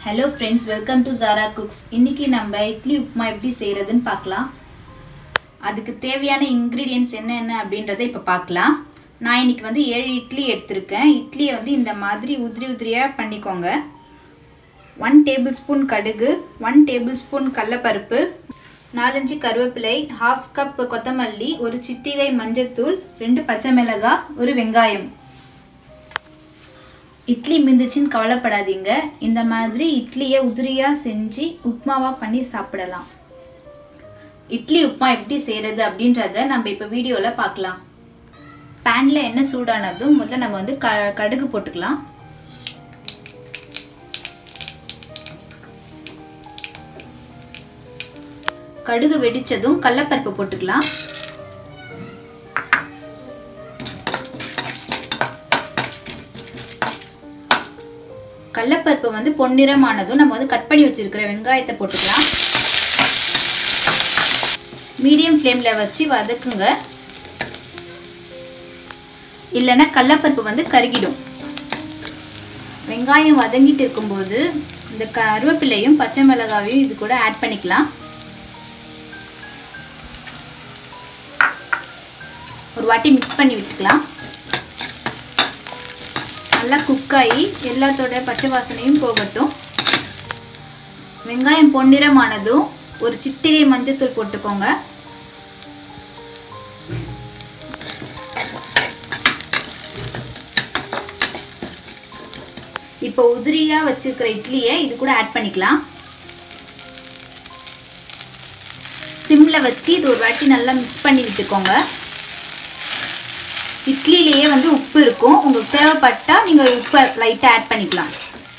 hello friends welcome to Zara cooks இன்னைக்கு நம்ம இட்லி உப்புமா எப்படி செய்கிறதுன்னு பார்க்கலாம் அதுக்கு தேவையான இன்க்ரீடியன்ட்ஸ் என்னென்ன அப்படின்றத இப்போ பார்க்கலாம் நான் இன்னைக்கு வந்து ஏழு இட்லி எடுத்திருக்கேன் இட்லியை வந்து இந்த மாதிரி உதிரி உதிரியாக பண்ணிக்கோங்க ஒன் டேபிள் ஸ்பூன் கடுகு ஒன் டேபிள் ஸ்பூன் கடலப்பருப்பு நாலஞ்சு கருவேப்பிலை ஹாஃப் கப் கொத்தமல்லி ஒரு சிட்டிகை மஞ்சத்தூள் ரெண்டு பச்சை மிளகாய் ஒரு வெங்காயம் இட்லி மிந்துச்சுன்னு கவலைப்படாதீங்க இந்த மாதிரி இட்லியை உதிரியாக செஞ்சு உப்புமாவாக பண்ணி சாப்பிடலாம் இட்லி உப்புமா எப்படி செய்கிறது அப்படின்றத நம்ம இப்போ வீடியோவில் பார்க்கலாம் பேனில் எண்ணெய் சூடானதும் முதல்ல நம்ம வந்து க கடுகு போட்டுக்கலாம் கடுகு வெடிச்சதும் கடலப்பருப்பு போட்டுக்கலாம் கடலப்பருப்பு வந்து பொன்னிறமானதும் நம்ம வந்து கட் பண்ணி வச்சிருக்கிற வெங்காயத்தை போட்டுக்கலாம் மீடியம் ஃப்ளேமில் வச்சு வதக்குங்க இல்லைன்னா கடலப்பருப்பு வந்து கருகிடும் வெங்காயம் வதங்கிட்டு இருக்கும்போது இந்த கருவேப்பிலையும் பச்சை மிளகாவையும் இது கூட ஆட் பண்ணிக்கலாம் ஒரு வாட்டி மிக்ஸ் பண்ணி விட்டுக்கலாம் நல்லா குக் ஆகி எல்லாத்தோட பச்சை வாசனையும் போகட்டும் வெங்காயம் பொன்னிறமானதும் ஒரு சிட்டிகை மஞ்சத்தூள் போட்டுக்கோங்க இப்போ உதிரியா வச்சிருக்கிற இட்லியை இது கூட ஆட் பண்ணிக்கலாம் சிம்ல வச்சு இது ஒரு வாட்டி நல்லா மிக்ஸ் பண்ணி விட்டுக்கோங்க இட்லிலேயே வந்து உப்பு இருக்கும் உங்களுக்கு தேவைப்பட்டா நீங்கள் உப்பை லைட்டாக ஆட் பண்ணிக்கலாம்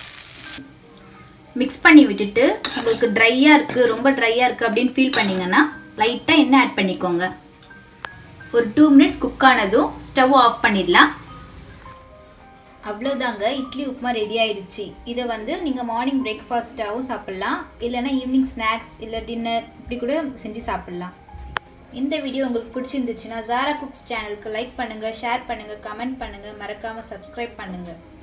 மிக்ஸ் பண்ணி விட்டுட்டு உங்களுக்கு ட்ரையாக இருக்குது ரொம்ப ட்ரையாக இருக்குது அப்படின்னு ஃபீல் பண்ணிங்கன்னா லைட்டாக எண்ணெய் ஆட் பண்ணிக்கோங்க ஒரு டூ மினிட்ஸ் குக் ஆனதும் ஸ்டவ் ஆஃப் பண்ணிடலாம் அவ்வளோதாங்க இட்லி உப்புமா ரெடி ஆயிடுச்சு இதை வந்து நீங்கள் மார்னிங் பிரேக்ஃபாஸ்ட்டாகவும் சாப்பிட்லாம் இல்லைனா ஈவினிங் ஸ்நாக்ஸ் இல்லை டின்னர் இப்படி கூட செஞ்சு சாப்பிட்லாம் இந்த வீடியோ உங்களுக்கு பிடிச்சிருந்துச்சுன்னா ஜாரா குக்ஸ் சேனலுக்கு லைக் பண்ணுங்கள் ஷேர் பண்ணுங்கள் கமெண்ட் பண்ணுங்கள் மறக்காமல் சப்ஸ்கிரைப் பண்ணுங்கள்